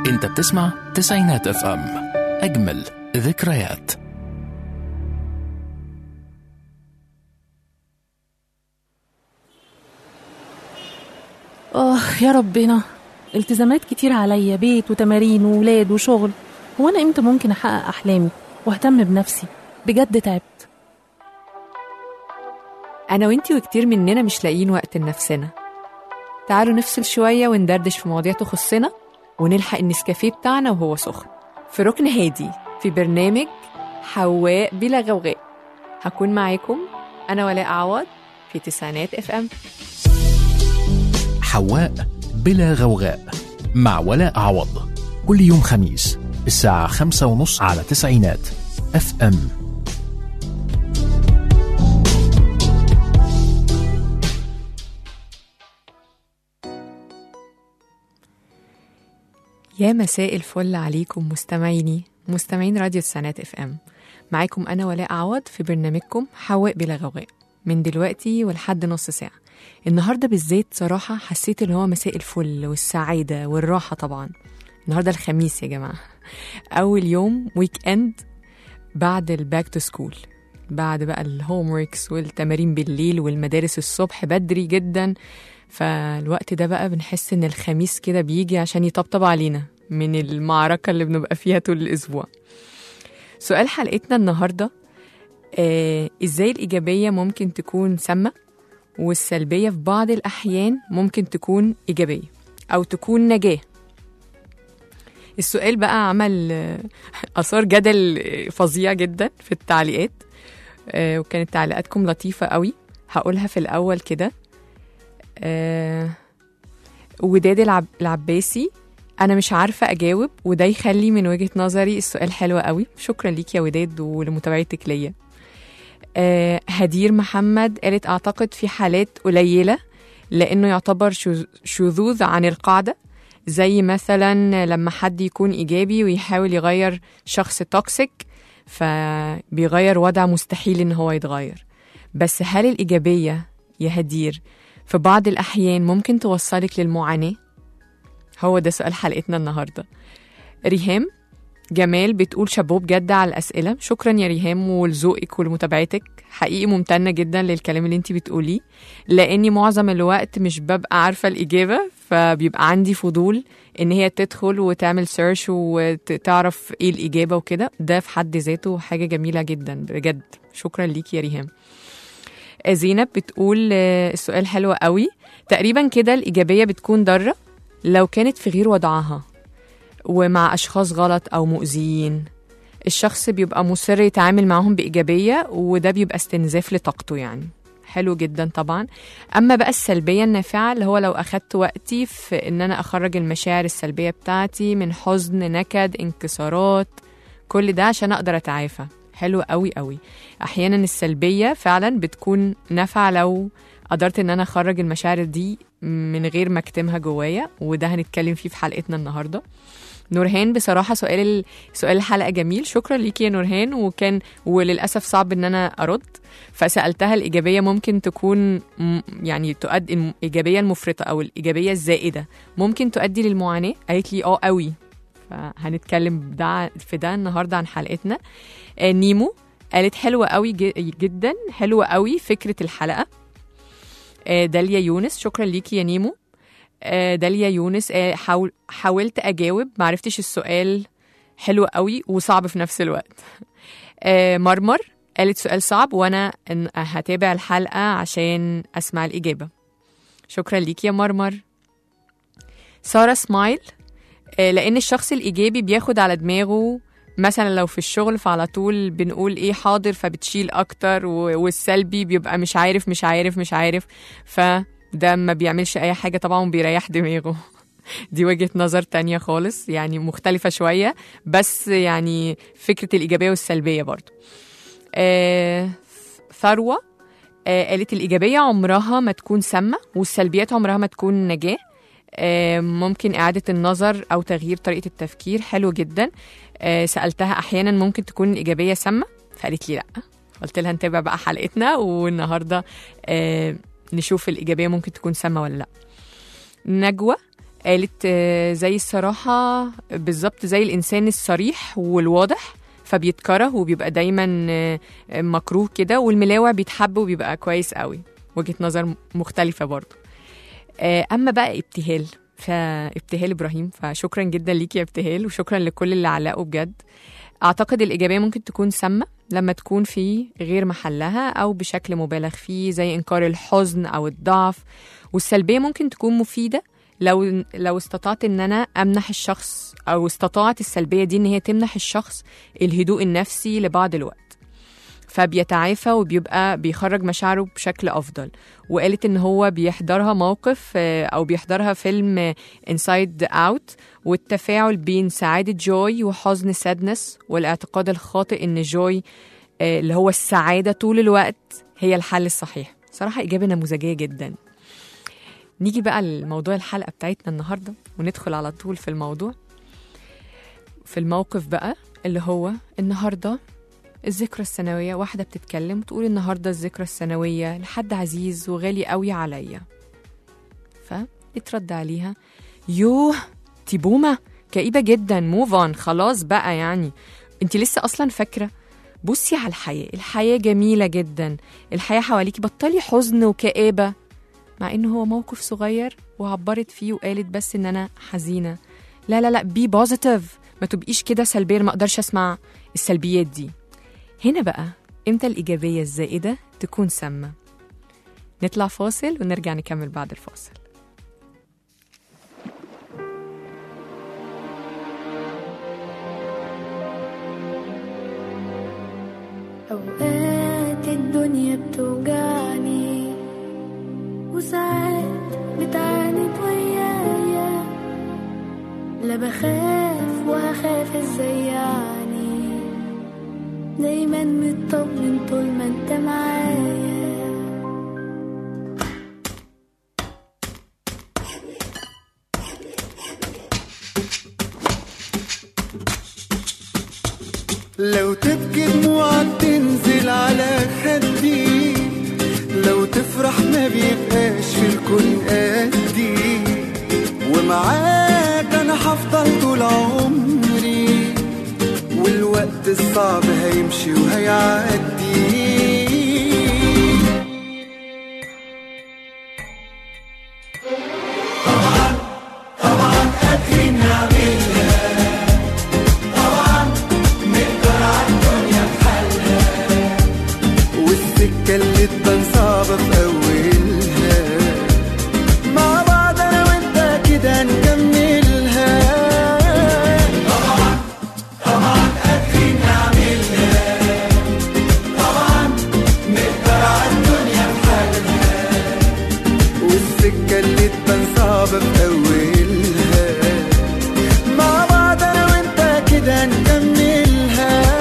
انت بتسمع تسعينات اف ام اجمل ذكريات آه يا ربنا التزامات كتير عليا بيت وتمارين وولاد وشغل هو أنا إمتى ممكن أحقق أحلامي وأهتم بنفسي بجد تعبت أنا وإنتي وكتير مننا مش لاقيين وقت لنفسنا تعالوا نفصل شوية وندردش في مواضيع تخصنا ونلحق النسكافيه بتاعنا وهو سخن في ركن هادي في برنامج حواء بلا غوغاء هكون معاكم أنا ولاء عوض في تسعينات اف ام حواء بلا غوغاء مع ولاء عوض كل يوم خميس الساعة خمسة ونص على تسعينات اف ام يا مساء الفل عليكم مستمعيني مستمعين راديو السنات اف ام معاكم انا ولاء عوض في برنامجكم حواء بلا غوغاء من دلوقتي ولحد نص ساعه النهارده بالذات صراحه حسيت اللي هو مساء الفل والسعاده والراحه طبعا النهارده الخميس يا جماعه اول يوم ويك اند بعد الباك تو سكول بعد بقى الهوم وركس والتمارين بالليل والمدارس الصبح بدري جدا فالوقت ده بقى بنحس ان الخميس كده بيجي عشان يطبطب علينا من المعركة اللي بنبقى فيها طول الأسبوع سؤال حلقتنا النهاردة آه إزاي الإيجابية ممكن تكون سامة والسلبية في بعض الأحيان ممكن تكون إيجابية أو تكون نجاة السؤال بقى عمل آه، أثار جدل آه، فظيع جدا في التعليقات آه، وكانت تعليقاتكم لطيفة قوي هقولها في الأول كده آه، وداد العب... العباسي انا مش عارفه اجاوب وده يخلي من وجهه نظري السؤال حلو قوي شكرا ليك يا وداد ولمتابعتك ليا آه، هدير محمد قالت اعتقد في حالات قليله لانه يعتبر شذ- شذوذ عن القاعده زي مثلا لما حد يكون ايجابي ويحاول يغير شخص توكسيك فبيغير وضع مستحيل ان هو يتغير بس هل الايجابيه يا هدير في بعض الأحيان ممكن توصلك للمعاناة؟ هو ده سؤال حلقتنا النهاردة ريهام جمال بتقول شابوه بجد على الأسئلة شكرا يا ريهام ولذوقك ولمتابعتك حقيقي ممتنة جدا للكلام اللي انتي بتقوليه لأني معظم الوقت مش ببقى عارفة الإجابة فبيبقى عندي فضول إن هي تدخل وتعمل سيرش وتعرف إيه الإجابة وكده ده في حد ذاته حاجة جميلة جدا بجد شكرا ليك يا ريهام زينب بتقول آه، السؤال حلو قوي تقريبا كده الإيجابية بتكون ضارة لو كانت في غير وضعها ومع أشخاص غلط أو مؤذيين الشخص بيبقى مصر يتعامل معاهم بإيجابية وده بيبقى استنزاف لطاقته يعني حلو جدا طبعا أما بقى السلبية النافعة اللي هو لو أخدت وقتي في إن أنا أخرج المشاعر السلبية بتاعتي من حزن نكد انكسارات كل ده عشان أقدر أتعافى حلو قوي قوي احيانا السلبيه فعلا بتكون نافعه لو قدرت ان انا اخرج المشاعر دي من غير ما اكتمها جوايا وده هنتكلم فيه في حلقتنا النهارده نورهان بصراحه سؤال ال- سؤال الحلقه جميل شكرا ليكي يا نورهان وكان وللاسف صعب ان انا ارد فسالتها الايجابيه ممكن تكون م- يعني تؤدي الايجابيه المفرطه او الايجابيه الزائده ممكن تؤدي للمعاناه قالت لي اه قوي فهنتكلم ده في ده النهارده عن حلقتنا آه، نيمو قالت حلوة قوي ج- جدا حلوة قوي فكرة الحلقة آه، داليا يونس شكرا ليكي يا نيمو آه، داليا يونس آه، حاول حاولت أجاوب معرفتش السؤال حلو قوي وصعب في نفس الوقت آه، مرمر قالت سؤال صعب وأنا إن- هتابع الحلقة عشان أسمع الإجابة شكرا ليكي يا مرمر سارة سمايل آه، لأن الشخص الإيجابي بياخد على دماغه مثلا لو في الشغل فعلى طول بنقول ايه حاضر فبتشيل اكتر و- والسلبي بيبقى مش عارف مش عارف مش عارف فده ما بيعملش اي حاجة طبعا بيريح دماغه دي وجهة نظر تانية خالص يعني مختلفة شوية بس يعني فكرة الإيجابية والسلبية برضو آه ثروة آه قالت الإيجابية عمرها ما تكون سامة والسلبيات عمرها ما تكون نجاة آه ممكن إعادة النظر أو تغيير طريقة التفكير حلو جدا آه، سالتها احيانا ممكن تكون الايجابيه سامه فقالت لي لا قلت لها نتابع بقى حلقتنا والنهارده آه، نشوف الايجابيه ممكن تكون سامه ولا لا نجوى قالت آه، زي الصراحة بالظبط زي الإنسان الصريح والواضح فبيتكره وبيبقى دايما آه، مكروه كده والملاوع بيتحب وبيبقى كويس قوي وجهة نظر مختلفة برضو آه، أما بقى ابتهال فابتهال إبراهيم فشكرا جدا ليكي يا ابتهال وشكرا لكل اللي علقوا بجد أعتقد الإيجابية ممكن تكون سامة لما تكون في غير محلها أو بشكل مبالغ فيه زي إنكار الحزن أو الضعف والسلبية ممكن تكون مفيدة لو لو استطعت ان انا امنح الشخص او استطاعت السلبيه دي ان هي تمنح الشخص الهدوء النفسي لبعض الوقت فبيتعافى وبيبقى بيخرج مشاعره بشكل افضل وقالت ان هو بيحضرها موقف آه، او بيحضرها فيلم انسايد اوت والتفاعل بين سعاده جوي وحزن سادنس والاعتقاد الخاطئ ان جوي آه، اللي هو السعاده طول الوقت هي الحل الصحيح صراحه اجابه نموذجيه جدا نيجي بقى لموضوع الحلقة بتاعتنا النهاردة وندخل على طول في الموضوع في الموقف بقى اللي هو النهاردة الذكرى السنوية واحدة بتتكلم تقول النهاردة الذكرى السنوية لحد عزيز وغالي قوي عليا فاترد عليها يوه تيبومة كئيبة جدا موف اون خلاص بقى يعني انت لسه اصلا فاكرة بصي على الحياة الحياة جميلة جدا الحياة حواليكي بطلي حزن وكآبة مع انه هو موقف صغير وعبرت فيه وقالت بس ان انا حزينه لا لا لا بي بوزيتيف ما تبقيش كده سلبيه ما اقدرش اسمع السلبيات دي هنا بقى امتى الايجابيه الزائده تكون سامه نطلع فاصل ونرجع نكمل بعد الفاصل أوقات الدنيا بتوجعني وساعات بتعاند ويايا لا بخاف وهخاف ازاي يعني دايما مطمن طول ما انت معايا لو تبكي دموعك تنزل على خدي لو تفرح ما بيبقاش في الكون قدي ومعاك انا هفضل طول عمري والوقت الصعب هيمشي وهيعدي والسكة اللي تبان صعبة في أولها مع بعض أنا وأنت كده نكملها طبعا طبعا قادرين نعملها طبعا نقدر على الدنيا بحالها والسكة اللي تبان صعبة في أولها مع بعض أنا وأنت كده نكملها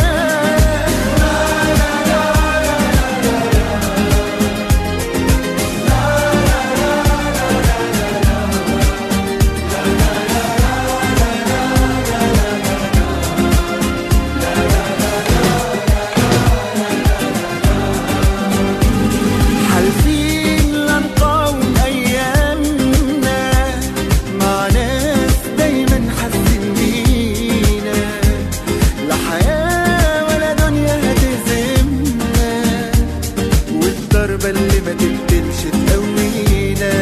حالفين لا نقاوم أيامنا مع ناس دايما حاسين بينا لا حياة ولا دنيا هتهزمنا والضربة اللي ما تقتلش تقوينا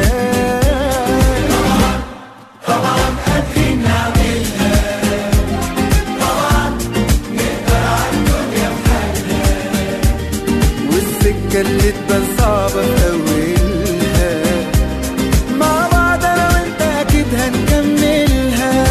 طبعا قادرين نعملها طبعا نقدر على الدنيا بحالها والسكة اللي تبان صعبة في أولها مع بعض أنا وأنت أكيد هنكملها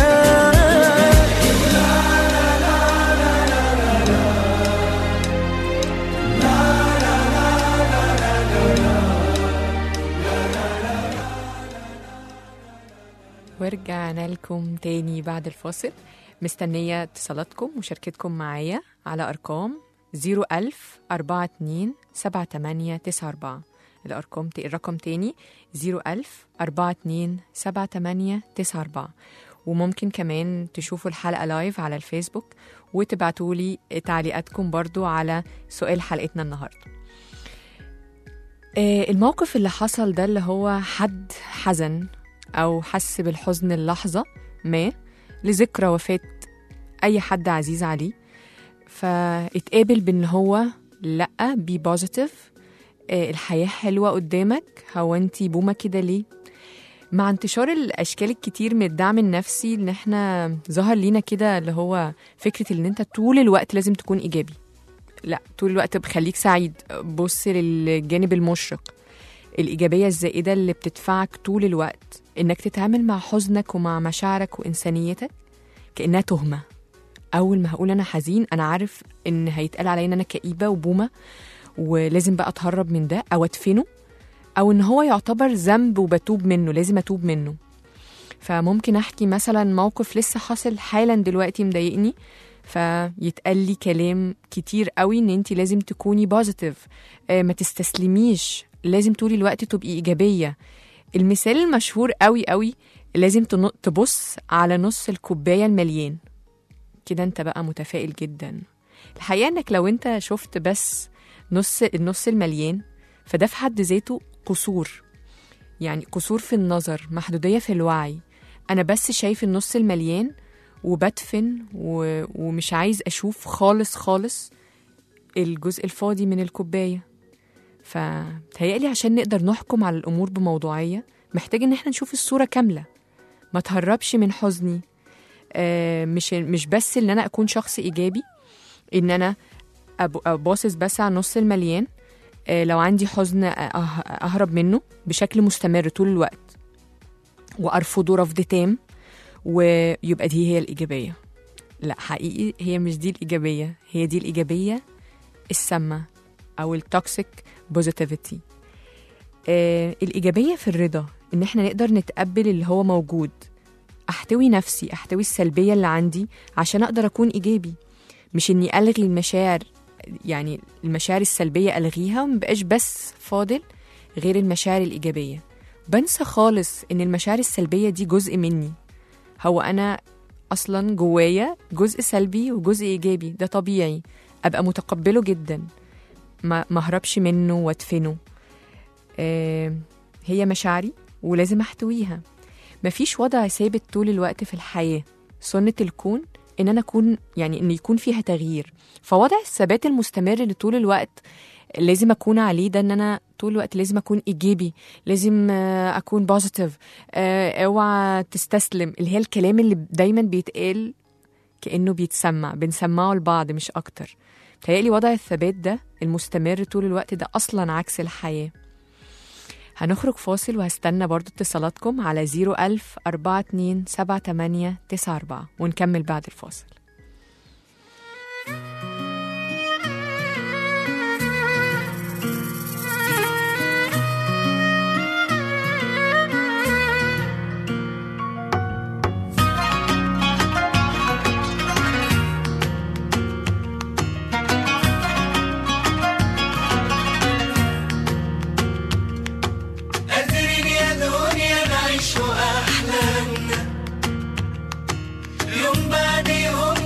ورجعنا لكم تاني بعد الفاصل مستنية اتصالاتكم ومشاركتكم معايا على أرقام 01000 42 7894 الأرقام ت- الرقم تاني 01000 42 7894 وممكن كمان تشوفوا الحلقة لايف على الفيسبوك وتبعتوا لي تعليقاتكم برضو على سؤال حلقتنا النهاردة آه، الموقف اللي حصل ده اللي هو حد حزن أو حس بالحزن اللحظة ما لذكرى وفاة أي حد عزيز عليه فاتقابل بإن هو لأ بي بوزيتيف الحياة حلوة قدامك هو انتي بومة كده ليه مع انتشار الاشكال الكتير من الدعم النفسي ان احنا ظهر لينا كده اللي هو فكره ان انت طول الوقت لازم تكون ايجابي لا طول الوقت بخليك سعيد بص للجانب المشرق الايجابيه الزائده اللي بتدفعك طول الوقت انك تتعامل مع حزنك ومع مشاعرك وانسانيتك كانها تهمه اول ما هقول انا حزين انا عارف ان هيتقال عليا ان انا كئيبه وبومه ولازم بقى اتهرب من ده او ادفنه او ان هو يعتبر ذنب وبتوب منه لازم اتوب منه فممكن احكي مثلا موقف لسه حاصل حالا دلوقتي مضايقني فيتقال لي كلام كتير قوي ان انت لازم تكوني بوزيتيف ما تستسلميش لازم طول الوقت تبقي ايجابيه المثال المشهور قوي قوي لازم تن- تبص على نص الكوبايه المليان كده انت بقى متفائل جدا الحقيقه انك لو انت شفت بس نص النص المليان فده في حد ذاته قصور يعني قصور في النظر محدودية في الوعي أنا بس شايف النص المليان وبدفن و... ومش عايز أشوف خالص خالص الجزء الفاضي من الكوباية فتهيألي عشان نقدر نحكم على الأمور بموضوعية محتاج إن احنا نشوف الصورة كاملة ما تهربش من حزني آه مش مش بس إن أنا أكون شخص إيجابي إن أنا أب- أباصص بس على النص المليان آه، لو عندي حزن أه- اهرب منه بشكل مستمر طول الوقت وارفضه رفض تام ويبقى دي هي الايجابيه لا حقيقي هي مش دي الايجابيه هي دي الايجابيه السامه او التوكسيك بوزيتيفيتي آه الايجابيه في الرضا ان احنا نقدر نتقبل اللي هو موجود احتوي نفسي احتوي السلبيه اللي عندي عشان اقدر اكون ايجابي مش اني الغي المشاعر يعني المشاعر السلبية ألغيها ومبقاش بس فاضل غير المشاعر الإيجابية بنسى خالص إن المشاعر السلبية دي جزء مني هو أنا أصلا جوايا جزء سلبي وجزء إيجابي ده طبيعي أبقى متقبله جدا ما ما اهربش منه وادفنه آه هي مشاعري ولازم أحتويها مفيش وضع ثابت طول الوقت في الحياة سنة الكون إن أنا أكون يعني إن يكون فيها تغيير فوضع الثبات المستمر اللي طول الوقت لازم اكون عليه ده ان انا طول الوقت لازم اكون ايجابي لازم آه، اكون بوزيتيف اوعى تستسلم اللي هي الكلام اللي دايما بيتقال كانه بيتسمع بنسمعه لبعض مش اكتر تهيألي وضع الثبات ده المستمر طول الوقت ده اصلا عكس الحياه هنخرج فاصل وهستنى برضو اتصالاتكم على 01000 42 78 94 ونكمل بعد الفاصل قادرين يا دنيا نعيش أحلامنا يوم بعد يوم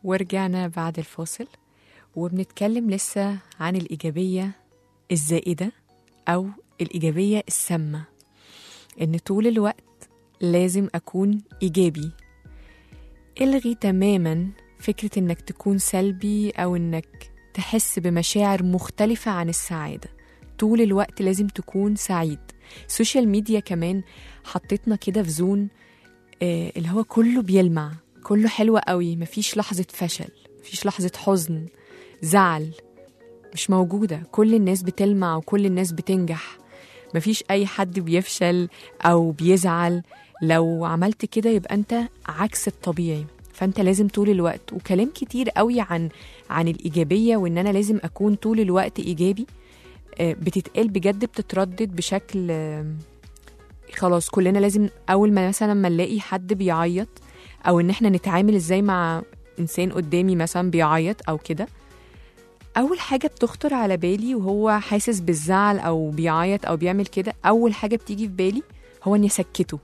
ورجعنا بعد الفاصل وبنتكلم لسه عن الإيجابية الزائدة أو الإيجابية السامة إن طول الوقت لازم أكون إيجابي الغي تماما فكرة إنك تكون سلبي أو إنك تحس بمشاعر مختلفة عن السعادة طول الوقت لازم تكون سعيد السوشيال ميديا كمان حطتنا كده في زون آه، اللي هو كله بيلمع كله حلو قوي مفيش لحظة فشل مفيش لحظة حزن زعل مش موجودة كل الناس بتلمع وكل الناس بتنجح مفيش أي حد بيفشل أو بيزعل لو عملت كده يبقى أنت عكس الطبيعي فأنت لازم طول الوقت وكلام كتير قوي عن عن الإيجابية وإن أنا لازم أكون طول الوقت إيجابي آه، بتتقال بجد بتتردد بشكل آه، خلاص كلنا لازم أول ما مثلا ما نلاقي حد بيعيط أو إن إحنا نتعامل إزاي مع إنسان قدامي مثلا بيعيط أو كده أول حاجة بتخطر على بالي وهو حاسس بالزعل أو بيعيط أو بيعمل كده أول حاجة بتيجي في بالي هو إني أسكته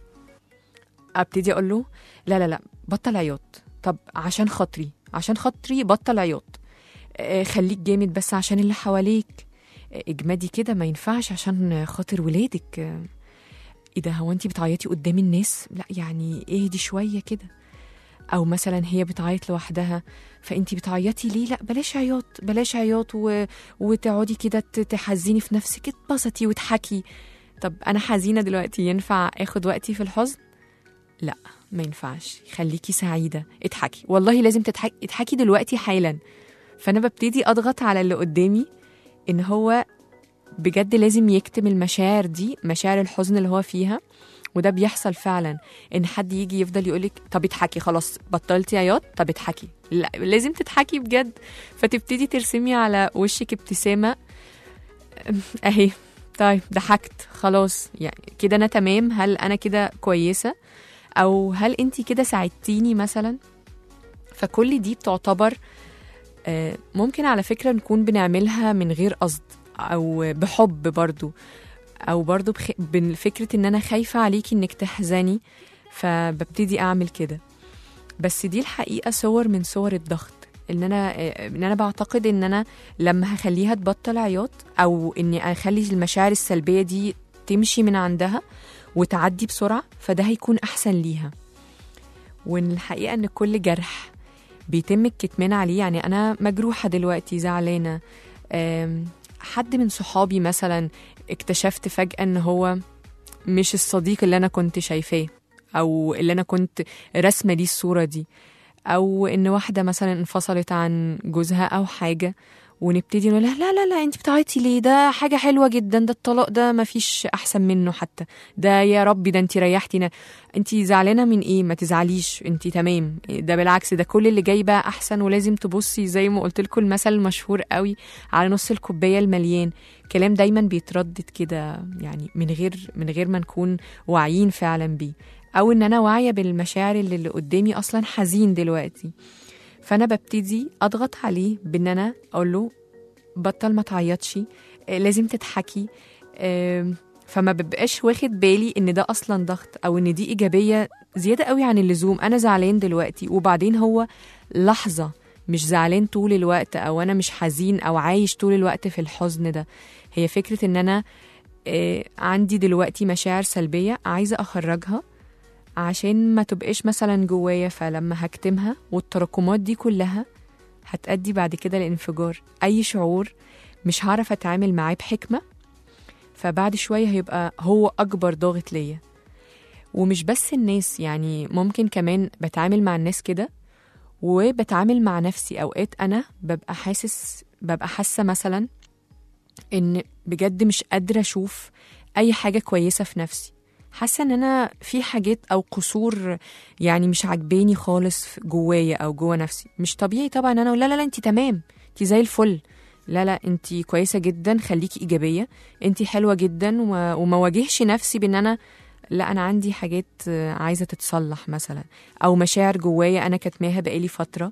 أبتدي أقول له لا لا لا بطل عياط طب عشان خاطري عشان خاطري بطل عياط آه، خليك جامد بس عشان اللي حواليك آه، اجمدي كده ما ينفعش عشان خاطر ولادك آه، ايه ده هو انت بتعيطي قدام الناس لا يعني اهدي شويه كده او مثلا هي بتعيط لوحدها فانت بتعيطي ليه لا بلاش عياط بلاش عياط و... وتقعدي كده ت- تحزني في نفسك اتبسطي وتحكي طب انا حزينه دلوقتي ينفع اخد وقتي في الحزن لا ما ينفعش خليكي سعيده اضحكي والله لازم تضحكي اضحكي دلوقتي حالا فانا ببتدي اضغط على اللي قدامي ان هو بجد لازم يكتم المشاعر دي مشاعر الحزن اللي هو فيها وده بيحصل فعلا ان حد يجي يفضل يقولك طب اضحكي خلاص بطلتي عياط طب اضحكي لا لازم تضحكي بجد فتبتدي ترسمي على وشك ابتسامه اهي طيب ضحكت خلاص يعني كده انا تمام هل انا كده كويسه او هل انت كده ساعدتيني مثلا فكل دي بتعتبر آه، ممكن على فكره نكون بنعملها من غير قصد او بحب برضو او برضو بخ... بفكره ان انا خايفه عليكي انك تحزني فببتدي اعمل كده بس دي الحقيقه صور من صور الضغط ان انا آه، ان انا بعتقد ان انا لما هخليها تبطل عياط او اني اخلي المشاعر السلبيه دي تمشي من عندها وتعدي بسرعه فده هيكون احسن ليها وان الحقيقه ان كل جرح بيتم الكتمان عليه يعني انا مجروحه دلوقتي زعلانه آم، حد من صحابي مثلا اكتشفت فجاه ان هو مش الصديق اللي انا كنت شايفاه او اللي انا كنت رسمه ليه الصوره دي او ان واحده مثلا انفصلت عن جوزها او حاجه ونبتدي نقول لها لا لا لا انت بتعيطي ليه ده حاجه حلوه جدا ده الطلاق ده ما فيش احسن منه حتى ده يا ربي ده انت ريحتينا انت زعلانه من ايه ما تزعليش انت تمام ده بالعكس ده كل اللي جاي بقى احسن ولازم تبصي زي ما قلت لكم المثل المشهور قوي على نص الكوبايه المليان كلام دايما بيتردد كده يعني من غير من غير ما نكون واعيين فعلا بيه او ان انا واعيه بالمشاعر اللي, اللي قدامي اصلا حزين دلوقتي فانا ببتدي اضغط عليه بان انا اقول له بطل ما تعيطش آه، لازم تضحكي آم، فما ببقاش واخد بالي ان ده اصلا ضغط او ان دي ايجابيه زياده قوي عن اللزوم انا زعلان دلوقتي وبعدين هو لحظه مش زعلان طول الوقت او انا مش حزين او عايش طول الوقت في الحزن ده هي فكره ان انا آه، عندي دلوقتي مشاعر سلبيه عايزه اخرجها عشان ما تبقاش مثلا جوايا فلما هكتمها والتراكمات دي كلها هتأدي بعد كده لانفجار أي شعور مش هعرف أتعامل معاه بحكمة فبعد شوية هيبقى هو أكبر ضاغط ليا ومش بس الناس يعني ممكن كمان بتعامل مع الناس كده وبتعامل مع نفسي أوقات أنا ببقى حاسس ببقى حاسة مثلا إن بجد مش قادرة أشوف أي حاجة كويسة في نفسي حاسه ان انا في حاجات او قصور يعني مش عاجباني خالص في- جوايا او جوا نفسي مش طبيعي طبعا انا أقول لا لا لا انت تمام انت زي الفل لا لا انت كويسه جدا خليكي ايجابيه انت حلوه جدا و- وما واجهش نفسي بان انا لا انا عندي حاجات آه، عايزه تتصلح مثلا او مشاعر جوايا انا كاتماها بقالي فتره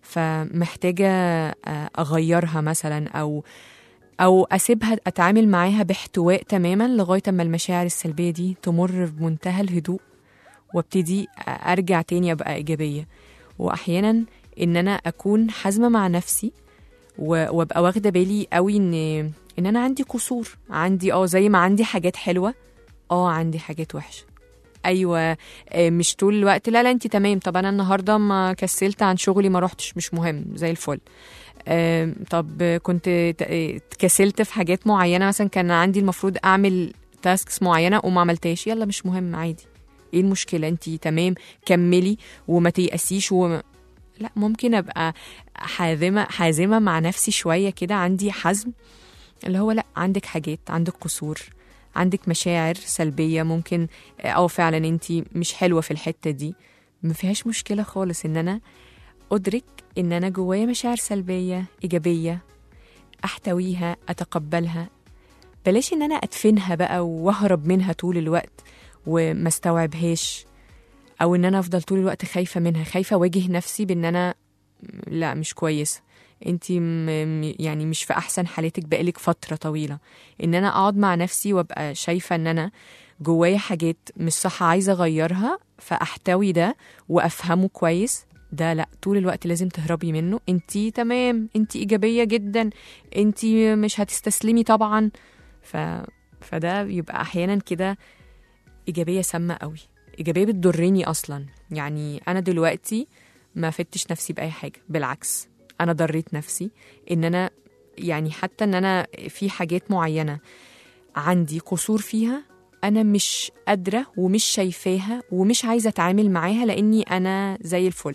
فمحتاجه آه، اغيرها مثلا او او اسيبها اتعامل معاها باحتواء تماما لغايه اما المشاعر السلبيه دي تمر بمنتهى الهدوء وابتدي ارجع تاني ابقى ايجابيه واحيانا ان انا اكون حازمه مع نفسي و- وابقى واخده بالي قوي ان ان انا عندي قصور عندي اه زي ما عندي حاجات حلوه اه عندي حاجات وحشه ايوه آه، مش طول الوقت لا لا انت تمام طب انا النهارده ما كسلت عن شغلي ما روحتش مش مهم زي الفل آم، طب كنت ت- آه، كسلت في حاجات معينه مثلا كان عندي المفروض اعمل تاسكس معينه وما عملتهاش يلا مش مهم عادي ايه المشكله انت تمام كملي وما تيأسيش وما لا ممكن ابقى حازمه حازمه مع نفسي شويه كده عندي حزم اللي هو لا عندك حاجات عندك قصور عندك مشاعر سلبيه ممكن او فعلا انت مش حلوه في الحته دي ما فيهاش مشكله خالص ان انا ادرك ان انا جوايا مشاعر سلبيه ايجابيه احتويها اتقبلها بلاش ان انا ادفنها بقى واهرب منها طول الوقت وما استوعبهاش او ان انا افضل طول الوقت خايفه منها خايفه اواجه نفسي بان انا لا مش كويسه انت يعني مش في احسن حالتك بقالك فتره طويله ان انا اقعد مع نفسي وابقى شايفه ان انا جوايا حاجات مش صح عايزه اغيرها فاحتوي ده وافهمه كويس ده لا طول الوقت لازم تهربي منه انت تمام انت ايجابيه جدا انت مش هتستسلمي طبعا ف... فده يبقى احيانا كده ايجابيه سامه قوي ايجابيه بتضرني اصلا يعني انا دلوقتي ما فدتش نفسي باي حاجه بالعكس انا ضريت نفسي ان انا يعني حتى ان انا في حاجات معينه عندي قصور فيها انا مش قادره ومش شايفاها ومش عايزه اتعامل معاها لاني انا زي الفل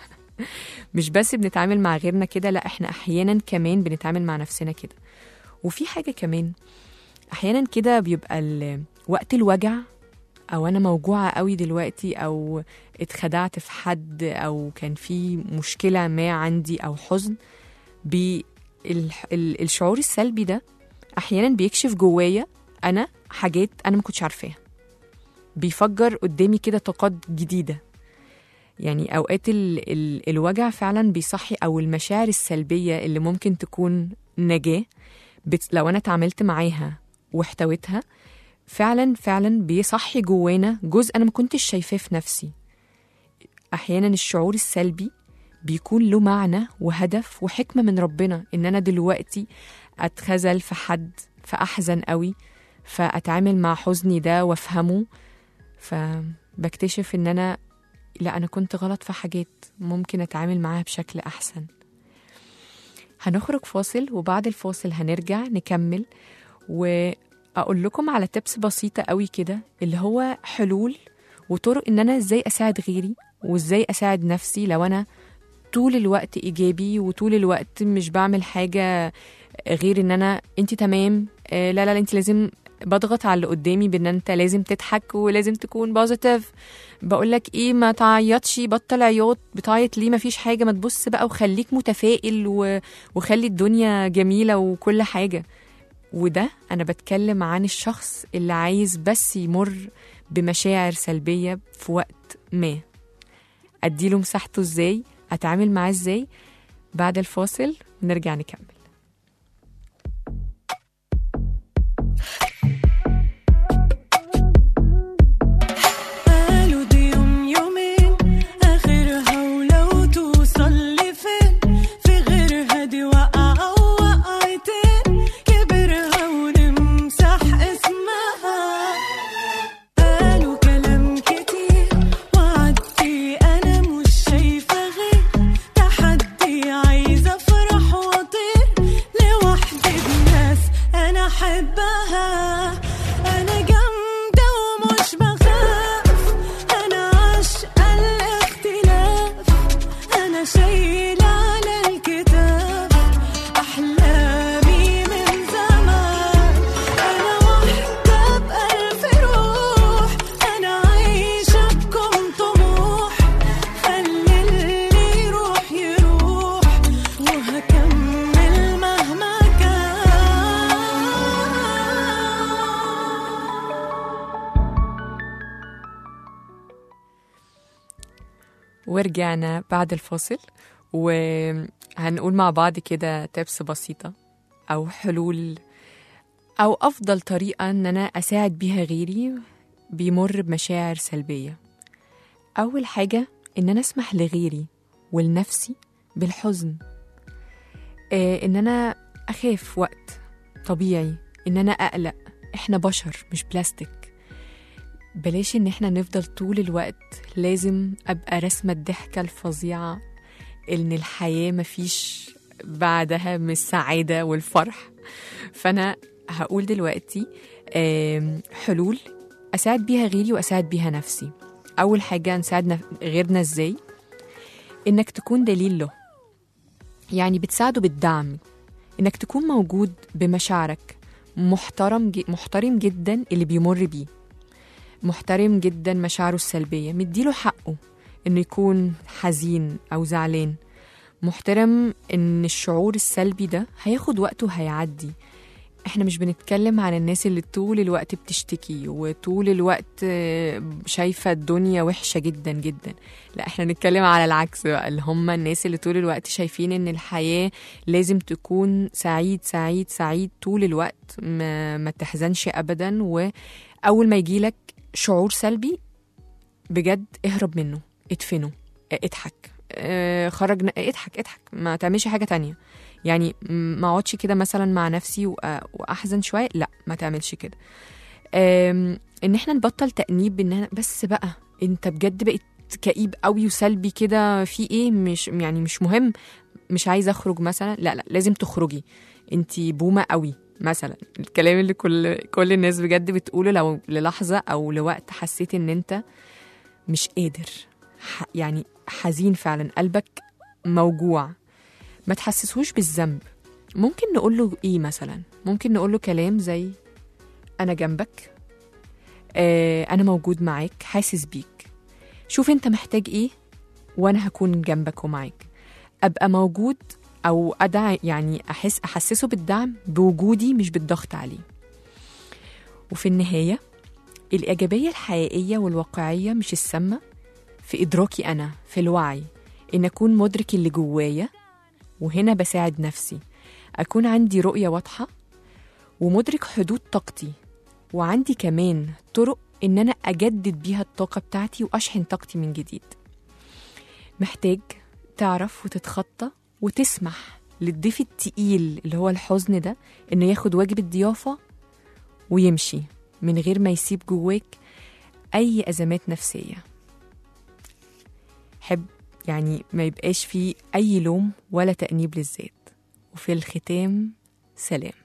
مش بس بنتعامل مع غيرنا كده لا احنا احيانا كمان بنتعامل مع نفسنا كده وفي حاجه كمان احيانا كده بيبقى ال- وقت الوجع او انا موجوعه قوي دلوقتي او اتخدعت في حد او كان في مشكله ما عندي او حزن بي ال- ال- الشعور السلبي ده احيانا بيكشف جوايا انا حاجات انا ما كنتش عارفاها بيفجر قدامي كده طاقات جديده يعني اوقات ال ال الوجع فعلا بيصحي او المشاعر السلبيه اللي ممكن تكون نجاه بت لو انا اتعاملت معاها واحتويتها فعلا فعلا بيصحي جوانا جزء انا ما كنتش شايفاه في نفسي احيانا الشعور السلبي بيكون له معنى وهدف وحكمه من ربنا ان انا دلوقتي اتخذل في حد فاحزن قوي فاتعامل مع حزني ده وافهمه فبكتشف ان انا لا انا كنت غلط في حاجات ممكن اتعامل معاها بشكل احسن هنخرج فاصل وبعد الفاصل هنرجع نكمل واقول لكم على تبس بسيطه قوي كده اللي هو حلول وطرق ان انا ازاي اساعد غيري وازاي اساعد نفسي لو انا طول الوقت ايجابي وطول الوقت مش بعمل حاجه غير ان انا انت تمام آه، لا لا لا انت لازم بضغط على اللي قدامي بان انت لازم تضحك ولازم تكون بوزيتيف بقول لك ايه ما تعيطش بطل عياط بتعيط ليه ما فيش حاجه ما تبص بقى وخليك متفائل و... وخلي الدنيا جميله وكل حاجه وده انا بتكلم عن الشخص اللي عايز بس يمر بمشاعر سلبيه في وقت ما اديله مساحته ازاي اتعامل معاه ازاي بعد الفاصل نرجع نكمل قالوا دي يوم يومين اخرها ولو توصل لفين في غيرها دي وقعة ووقعتين كبرها ونمسح اسمها قالوا كلام كتير وعدي انا مش شايفة غير تحدي عايزة افرح واطير لوحدي بناس انا احبها انا جامدة ومش بخاف انا عاشقة الاختلاف انا شايلة على الكتاب احلامي من زمان انا واحدة بألف روح انا عايشة بكم طموح خلي اللي يروح يروح وهكمل مهما كان ورجعنا بعد الفاصل وهنقول مع بعض كده تبس بسيطة أو حلول أو أفضل طريقة إن أنا أساعد بيها غيري بيمر بمشاعر سلبية أول حاجة إن أنا أسمح لغيري ولنفسي بالحزن آه ان انا اخاف وقت طبيعي ان انا اقلق احنا بشر مش بلاستيك بلاش ان احنا نفضل طول الوقت لازم ابقى رسمة الضحكة الفظيعة ان الحياة مفيش بعدها من السعادة والفرح فانا هقول دلوقتي آم، حلول اساعد بيها غيري واساعد بيها نفسي اول حاجة نساعد نف- غيرنا ازاي انك تكون دليل له يعني بتساعده بالدعم انك تكون موجود بمشاعرك محترم ج- محترم جدا اللي بيمر بيه محترم جدا مشاعره السلبية مديله حقه انه يكون حزين او زعلان محترم ان الشعور السلبي ده هياخد وقته وهيعدي احنا مش بنتكلم عن الناس اللي طول الوقت بتشتكي وطول الوقت آه، شايفة الدنيا وحشة جدا جدا لا احنا نتكلم على العكس بقى اللي هم الناس اللي طول الوقت شايفين ان الحياة لازم تكون سعيد سعيد سعيد طول الوقت ما, ما تحزنش ابدا واول ما يجيلك شعور سلبي بجد اهرب منه ادفنه اه، اضحك اه، خرج ن- اضحك اضحك ما تعملش حاجة تانية يعني م- ما اقعدش كده مثلا مع نفسي وأ- واحزن شوية لا ما تعملش كده آم، ان احنا نبطل تأنيب ان أنا- بس بقى انت بجد بقيت كئيب قوي وسلبي كده في ايه مش يعني مش مهم مش عايزه اخرج مثلا لا لا لازم تخرجي انت بومه قوي مثلا الكلام اللي كل كل الناس بجد بتقوله لو للحظه او لوقت حسيت ان انت مش قادر ح- يعني حزين فعلا قلبك موجوع ما تحسسهوش بالذنب ممكن نقول له ايه مثلا ممكن نقول له كلام زي انا جنبك آه انا موجود معاك حاسس بيك شوف انت محتاج ايه وانا هكون جنبك ومعاك ابقى موجود او ادعي يعني احس احسسه بالدعم بوجودي مش بالضغط عليه وفي النهايه الايجابيه الحقيقيه والواقعيه مش السامه في ادراكي انا في الوعي ان اكون مدرك اللي جوايا وهنا بساعد نفسي اكون عندي رؤيه واضحه ومدرك حدود طاقتي وعندي كمان طرق ان انا اجدد بيها الطاقه بتاعتي واشحن طاقتي من جديد محتاج تعرف وتتخطى وتسمح للضيف التقيل اللي هو الحزن ده انه ياخد واجب الضيافه ويمشي من غير ما يسيب جواك اي ازمات نفسيه حب يعني ما يبقاش فيه اي لوم ولا تانيب للذات وفي الختام سلام